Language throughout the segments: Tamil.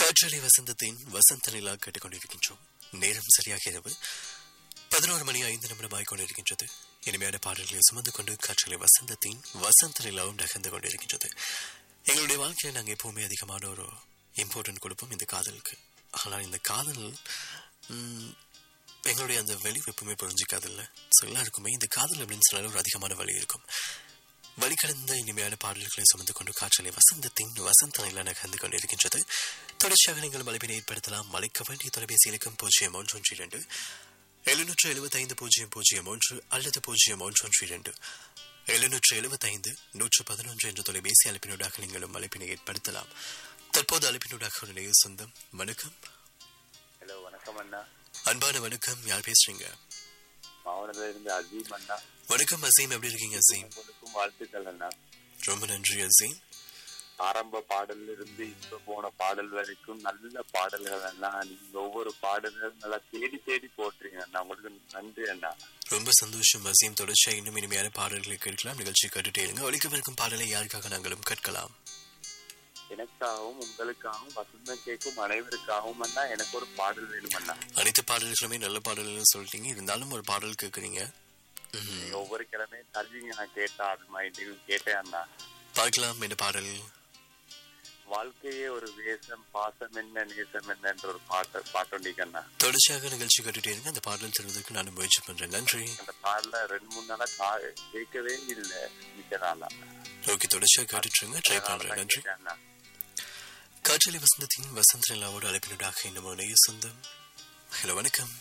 காற்றலை வசந்தத்தின் வசந்த நிலா கேட்டுக்கொண்டிருக்கின்றோம் நேரம் சரியாக இரவு பதினோரு மணி ஐந்து நிமிடம் ஆகிக்கொண்டிருக்கின்றது இனிமையான பாடல்களை சுமந்து கொண்டு காற்றலை வசந்தத்தின் வசந்த நிலாவும் நகர்ந்து கொண்டிருக்கின்றது எங்களுடைய வாழ்க்கையில் நாங்கள் எப்பவுமே அதிகமான ஒரு இம்பார்ட்டன்ட் கொடுப்போம் இந்த காதலுக்கு ஆனால் இந்த காதல் ம், எங்களுடைய அந்த வெளி எப்பவுமே புரிஞ்சிக்காதில்ல ஸோ எல்லாருக்குமே இந்த காதல் அப்படின்னு சொன்னாலும் ஒரு அதிகமான வழி இருக்கும் வழி கடந்த இனிமையான பாடல்களை சுமந்து கொண்டு காற்றலை வசந்தத்தின் வசந்த நிலை நகர்ந்து கொண்டிருக்கின்றது தொடர்ச்சியாக நீங்கள் மலைப்பினை ஏற்படுத்தலாம் மலைக்க வேண்டிய தொலைபேசி இலக்கம் பூஜ்ஜியம் ஒன்று ஒன்று இரண்டு எழுநூற்று எழுபத்தைந்து பூஜ்ஜியம் பூஜ்ஜியம் ஒன்று அல்லது பூஜ்ஜியம் ஒன்று ஒன்று இரண்டு எழுநூற்று எழுபத்தைந்து நூற்று பதினொன்று என்ற தொலைபேசி அழைப்பினூடாக நீங்களும் அழைப்பினை ஏற்படுத்தலாம் தற்போது அழைப்பினூடாக ஒரு நேய சொந்தம் வணக்கம் ஹலோ வணக்கம் அண்ணா அன்பான வணக்கம் யார் பேசுறீங்க மாவட்டத்துல இருந்து அசீம் அண்ணா வணக்கம் அசீம் எப்படி இருக்கீங்க அசீம் உங்களுக்கும் வாழ்த்துக்கள் அண்ணா ரொம்ப நன்றி அசீம் ஆரம்ப பாடல்ல இருந்து இப்ப போன பாடல் வரைக்கும் நல்ல பாடல்கள் அண்ணா நீங்க ஒவ்வொரு பாடல்கள் நல்லா தேடி தேடி போட்டுறீங்க அண்ணா உங்களுக்கு நன்றி அண்ணா ரொம்ப சந்தோஷம் அசீம் தொடர்ச்சியா இன்னும் இனிமையான பாடல்களை கேட்கலாம் நிகழ்ச்சி கேட்டுட்டே இருங்க ஒழிக்கவிருக்கும் பாடலை யாருக்காக நாங்களும் கேட்கலாம் எனக்காகவும் உங்களுக்காகவும் வசந்தம் கேட்கும் அனைவருக்காகவும் அண்ணா எனக்கு ஒரு பாடல் வேணும் அண்ணா அனைத்து பாடல்களுமே நல்ல பாடல்கள் சொல்லிட்டீங்க இருந்தாலும் ஒரு பாடல் கேட்குறீங்க ம்ஹும். நீங்க ஒவ்வொரு கிழமையும் தருவீங்க நான் கேட்டா அது மாதிரி கேட்டேன் அண்ணா பார்க்கலாம் என்ன பாடல் வாழ்க்கையே ஒரு வேஷம் பாசம் என்ன நேசம் என்ன என்ற ஒரு பாட்டு பாட்டொண்டிக்கு அண்ணா தொடர்ச்சியாக நிகழ்ச்சி கேட்டுட்டே இருங்க அந்த பாடல் தருவதற்கு நான் முயற்சி பண்றேன் நன்றி அந்த பாடல ரெண்டு மூணு நாளா கா- கேட்கவே இல்லை மிக்க நாளா ஓகே தொடர்ச்சியாக கேட்டுட்டு இருங்க ட்ரை பண்றேன் நன்றி அண்ணா காற்றலை வசந்தத்தின் வசந்த நிலாவோடு அழைப்பினூடாக இன்னும் ஒரு நேய சொந்தம் ஹலோ வணக்கம்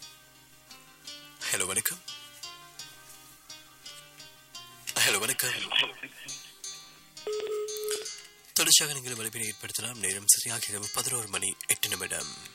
ஹலோ வணக்கம் ஹலோ வணக்கம் தொடர்ச்சியாக நீங்கள் அழைப்பினை ஏற்படுத்தலாம் நேரம் சரியாக இரவு பதினோரு மணி எட்டு நிமிடம்